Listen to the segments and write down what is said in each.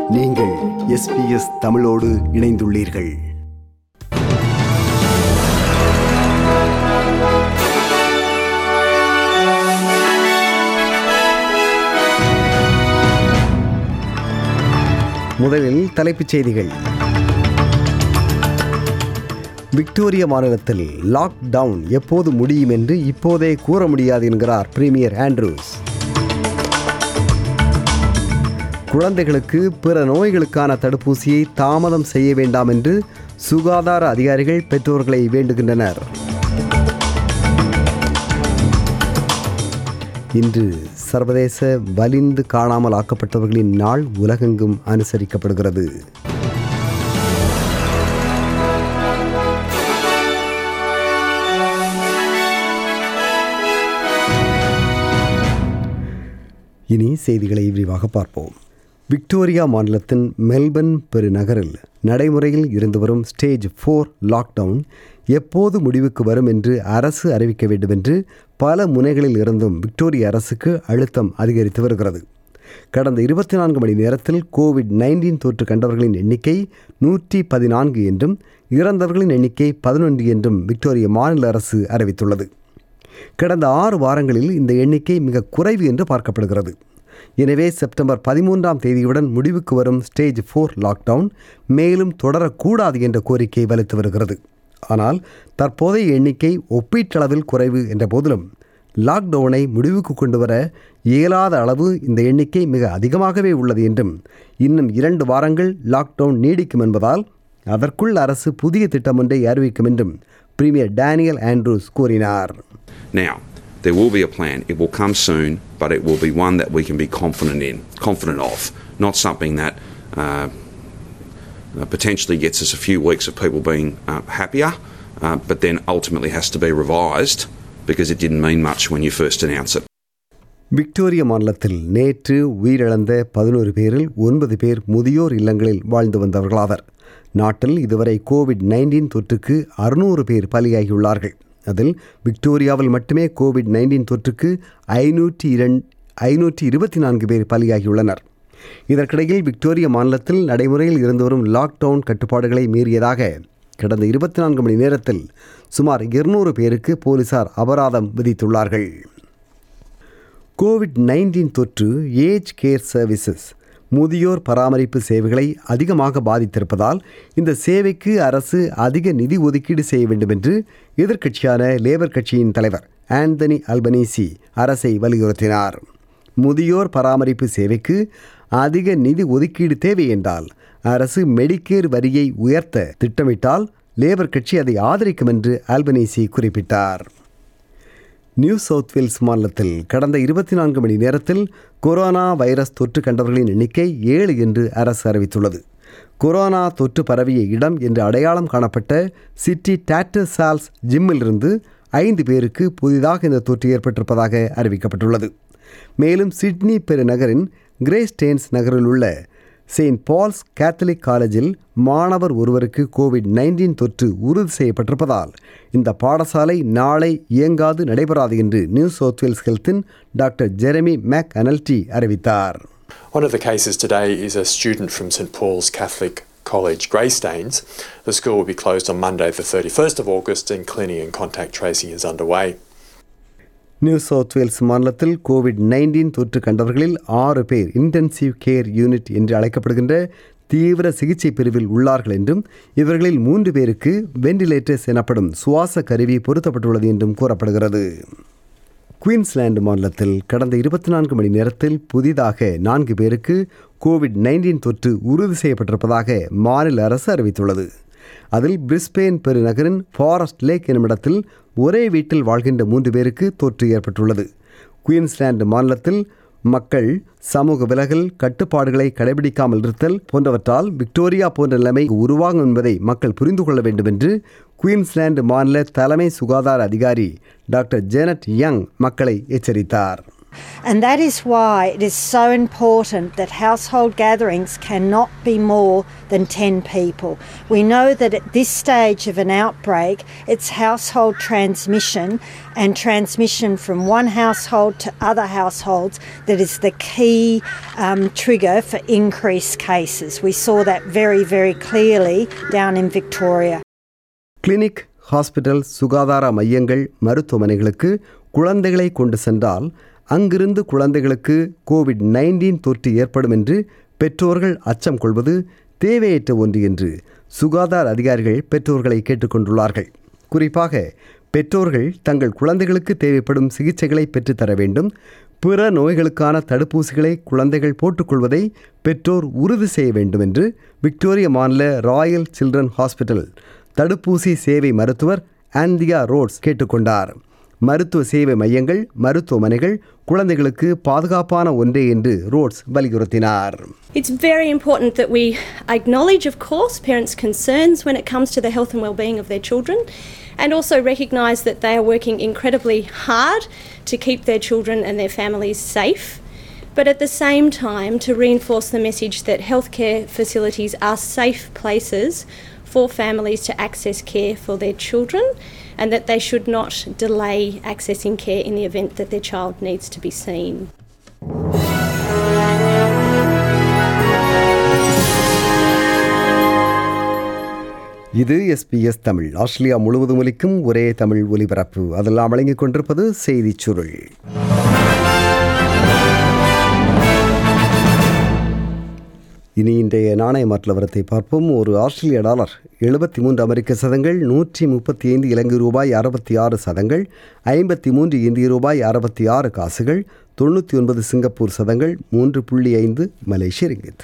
நீங்கள் எஸ்பிஎஸ் தமிழோடு இணைந்துள்ளீர்கள் முதலில் தலைப்புச் செய்திகள் விக்டோரியா மாநிலத்தில் லாக்டவுன் எப்போது முடியும் என்று இப்போதே கூற முடியாது என்கிறார் பிரீமியர் ஆண்ட்ரூஸ் குழந்தைகளுக்கு பிற நோய்களுக்கான தடுப்பூசியை தாமதம் செய்ய வேண்டாம் என்று சுகாதார அதிகாரிகள் பெற்றோர்களை வேண்டுகின்றனர் இன்று சர்வதேச வலிந்து காணாமல் ஆக்கப்பட்டவர்களின் நாள் உலகெங்கும் அனுசரிக்கப்படுகிறது இனி செய்திகளை விரிவாக பார்ப்போம் விக்டோரியா மாநிலத்தின் மெல்பர்ன் பெருநகரில் நடைமுறையில் இருந்து வரும் ஸ்டேஜ் ஃபோர் லாக்டவுன் எப்போது முடிவுக்கு வரும் என்று அரசு அறிவிக்க வேண்டும் என்று பல முனைகளில் இருந்தும் விக்டோரியா அரசுக்கு அழுத்தம் அதிகரித்து வருகிறது கடந்த இருபத்தி நான்கு மணி நேரத்தில் கோவிட் நைன்டீன் தொற்று கண்டவர்களின் எண்ணிக்கை நூற்றி பதினான்கு என்றும் இறந்தவர்களின் எண்ணிக்கை பதினொன்று என்றும் விக்டோரியா மாநில அரசு அறிவித்துள்ளது கடந்த ஆறு வாரங்களில் இந்த எண்ணிக்கை மிக குறைவு என்று பார்க்கப்படுகிறது எனவே செப்டம்பர் பதிமூன்றாம் தேதியுடன் முடிவுக்கு வரும் ஸ்டேஜ் ஃபோர் லாக்டவுன் மேலும் தொடரக்கூடாது என்ற கோரிக்கை வலுத்து வருகிறது ஆனால் தற்போதைய எண்ணிக்கை ஒப்பீட்டளவில் குறைவு என்ற போதிலும் லாக்டவுனை முடிவுக்கு கொண்டு வர இயலாத அளவு இந்த எண்ணிக்கை மிக அதிகமாகவே உள்ளது என்றும் இன்னும் இரண்டு வாரங்கள் லாக்டவுன் நீடிக்கும் என்பதால் அதற்குள் அரசு புதிய திட்டம் ஒன்றை அறிவிக்கும் என்றும் பிரீமியர் டேனியல் ஆண்ட்ரூஸ் கூறினார் Now, there will be a plan. It will come soon, but it will be one that we can be confident in, confident of, not something that uh, uh, potentially gets us a few weeks of people being uh, happier, uh, but then ultimately has to be revised because it didn't mean much when you first announced it. Victoria மாநிலத்தில் நேற்று உயிரிழந்த பதினோரு பேரில் ஒன்பது பேர் முதியோர் இல்லங்களில் வாழ்ந்து வந்தவர்களாவர் நாட்டில் இதுவரை கோவிட் நைன்டீன் தொற்றுக்கு அறுநூறு பேர் பலியாகியுள்ளார்கள் அதில் விக்டோரியாவில் மட்டுமே கோவிட் நைன்டீன் தொற்றுக்கு ஐநூற்றி இரண்டு ஐநூற்றி இருபத்தி நான்கு பேர் பலியாகியுள்ளனர் இதற்கிடையில் விக்டோரியா மாநிலத்தில் நடைமுறையில் இருந்து வரும் லாக்டவுன் கட்டுப்பாடுகளை மீறியதாக கடந்த இருபத்தி நான்கு மணி நேரத்தில் சுமார் இருநூறு பேருக்கு போலீசார் அபராதம் விதித்துள்ளார்கள் கோவிட் நைன்டீன் தொற்று ஏஜ் கேர் சர்வீசஸ் முதியோர் பராமரிப்பு சேவைகளை அதிகமாக பாதித்திருப்பதால் இந்த சேவைக்கு அரசு அதிக நிதி ஒதுக்கீடு செய்ய வேண்டும் என்று எதிர்க்கட்சியான லேபர் கட்சியின் தலைவர் ஆந்தனி அல்பனீசி அரசை வலியுறுத்தினார் முதியோர் பராமரிப்பு சேவைக்கு அதிக நிதி ஒதுக்கீடு தேவை என்றால் அரசு மெடிக்கேர் வரியை உயர்த்த திட்டமிட்டால் லேபர் கட்சி அதை ஆதரிக்கும் என்று ஆல்பனீசி குறிப்பிட்டார் நியூ சவுத் வேல்ஸ் மாநிலத்தில் கடந்த இருபத்தி நான்கு மணி நேரத்தில் கொரோனா வைரஸ் தொற்று கண்டவர்களின் எண்ணிக்கை ஏழு என்று அரசு அறிவித்துள்ளது கொரோனா தொற்று பரவிய இடம் என்று அடையாளம் காணப்பட்ட சிட்டி டாட்டர் சால்ஸ் ஜிம்மிலிருந்து ஐந்து பேருக்கு புதிதாக இந்த தொற்று ஏற்பட்டிருப்பதாக அறிவிக்கப்பட்டுள்ளது மேலும் சிட்னி பெருநகரின் கிரேஸ்டேன்ஸ் நகரில் உள்ள செயின்ட் பால்ஸ் கேத்தலிக் காலேஜில் மாணவர் ஒருவருக்கு கோவிட் நைன்டீன் தொற்று உறுதி செய்யப்பட்டிருப்பதால் இந்த பாடசாலை நாளை இயங்காது நடைபெறாது என்று நியூ சவுத் வேல்ஸ் ஹெல்த்தின் டாக்டர் ஜெரமி மேக் அனல்டி அறிவித்தார் One of the cases today is a student from St Paul's Catholic College, Greystanes. The school will be closed on Monday, the 31st of August, and cleaning and contact tracing is underway. New South Wales மாநிலத்தில் covid nineteen தொற்று கண்டவர்களில் ஆறு பேர் intensive care unit என்று அழைக்கப்படுகின்ற தீவிர சிகிச்சை பிரிவில் உள்ளார்கள் என்றும் இவர்களில் மூன்று பேருக்கு வெண்டிலேட்டர்ஸ் எனப்படும் சுவாச கருவி பொருத்தப்பட்டுள்ளது என்றும் கூறப்படுகிறது குயின்ஸ்லாந்து மாநிலத்தில் கடந்த இருபத்தி நான்கு மணி நேரத்தில் புதிதாக நான்கு பேருக்கு கோவிட் நைன்டீன் தொற்று உறுதி செய்யப்பட்டிருப்பதாக மாநில அரசு அறிவித்துள்ளது அதில் பிரிஸ்பெயின் பெருநகரின் ஃபாரஸ்ட் லேக் என்னுமிடத்தில் ஒரே வீட்டில் வாழ்கின்ற மூன்று பேருக்கு தொற்று ஏற்பட்டுள்ளது குயின்ஸ்லாந்து மாநிலத்தில் மக்கள் சமூக விலகல் கட்டுப்பாடுகளை கடைபிடிக்காமல் இருத்தல் போன்றவற்றால் விக்டோரியா போன்ற நிலைமை உருவாகும் என்பதை மக்கள் புரிந்து கொள்ள வேண்டும் என்று குயின்ஸ்லாந்து மாநில தலைமை சுகாதார அதிகாரி டாக்டர் ஜேனட் யங் மக்களை எச்சரித்தார் And that is why it is so important that household gatherings cannot be more than 10 people. We know that at this stage of an outbreak, it's household transmission and transmission from one household to other households that is the key um, trigger for increased cases. We saw that very, very clearly down in Victoria. Clinic hospital சுகாதார மையங்கள் மருத்துவமனைகளுக்கு குழந்தைகளை கொண்டு சென்றால் அங்கிருந்து குழந்தைகளுக்கு Covid nineteen தொற்று ஏற்படும் என்று பெற்றோர்கள் அச்சம் கொள்வது தேவையற்ற ஒன்று என்று சுகாதார அதிகாரிகள் பெற்றோர்களை கேட்டுக்கொண்டுள்ளார்கள் குறிப்பாக பெற்றோர்கள் தங்கள் குழந்தைகளுக்கு தேவைப்படும் சிகிச்சைகளை பெற்றுத்தர வேண்டும் பிற நோய்களுக்கான தடுப்பூசிகளை குழந்தைகள் போட்டுக்கொள்வதை பெற்றோர் உறுதி செய்ய வேண்டும் என்று விக்டோரிய மாநில ராயல் சில்ட்ரன் ஹாஸ்பிட்டல் தடுப்பூசி சேவை மருத்துவர் ஆந்தியா ரோட்ஸ் கேட்டுக்கொண்டார் மருத்துவ சேவை மையங்கள் மருத்துவமனைகள் குழந்தைகளுக்கு பாதுகாப்பான ஒன்றே என்று ரோட்ஸ் வலியுறுத்தினார் It's very important that we acknowledge, of course, parents' concerns when it comes to the health and well-being of their children, and also recognise that they are working incredibly hard to keep their children and their families safe. But at the same time, to reinforce the message that healthcare facilities are safe places for families to access care for their children, and that they should not delay accessing care in the event that their child needs to be seen. இது SBS Tamil Australia முழுவதும் ஒலிக்கும் ஒரே தமிழ் ஒலிபரப்பு அதெல்லாம் வழங்கிக் கொண்டிருப்பது செய்திச் சுருள் இனி இன்றைய நாணய மாற்று நிலவரத்தை பார்ப்போம் ஒரு ஆஸ்திரேலிய டாலர் எழுபத்தி மூன்று அமெரிக்க சதங்கள் நூற்றி முப்பத்தி ஐந்து இலங்கை ரூபாய் அறுபத்தி ஆறு சதங்கள் ஐம்பத்தி மூன்று இந்திய ரூபாய் அறுபத்தி ஆறு காசுகள் தொண்ணூற்றி ஒன்பது சிங்கப்பூர் சதங்கள் மூன்று புள்ளி ஐந்து மலேசிய ரிங்கித்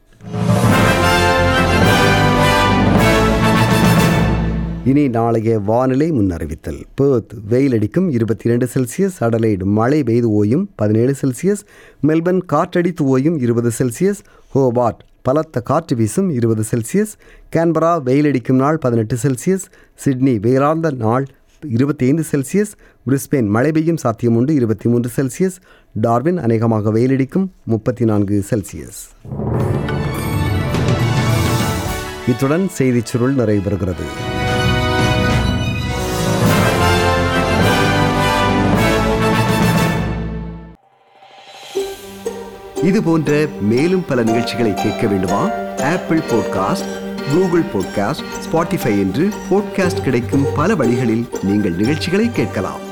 இனி நாளைய வானிலை முன்னறிவித்தல் பேர்த் வெயில் அடிக்கும் இருபத்தி இரண்டு செல்சியஸ் அடலைடு மழை பெய்து ஓயும் பதினேழு செல்சியஸ் மெல்பர்ன் காற்றடித்து ஓயும் இருபது செல்சியஸ் ஹோபார்ட் பலத்த காற்று வீசும் இருபது செல்சியஸ் கேன்பரா வெயிலடிக்கும் நாள் பதினெட்டு செல்சியஸ் சிட்னி வெயிலார்ந்த நாள் இருபத்தி ஐந்து செல்சியஸ் பிரிஸ்பெயின் மழை பெய்யும் சாத்தியம் உண்டு இருபத்தி மூன்று செல்சியஸ் டார்வின் அநேகமாக வெயிலடிக்கும் முப்பத்தி நான்கு செல்சியஸ் இத்துடன் செய்திச் சுருள் நிறைவு பெறுகிறது இது போன்ற மேலும் பல நிகழ்ச்சிகளை கேட்க வேண்டுமா Apple podcast Google podcast Spotify என்று பாட்காஸ்ட் கிடைக்கும் பல வழிகளில் நீங்கள் நிகழ்ச்சிகளை கேட்கலாம்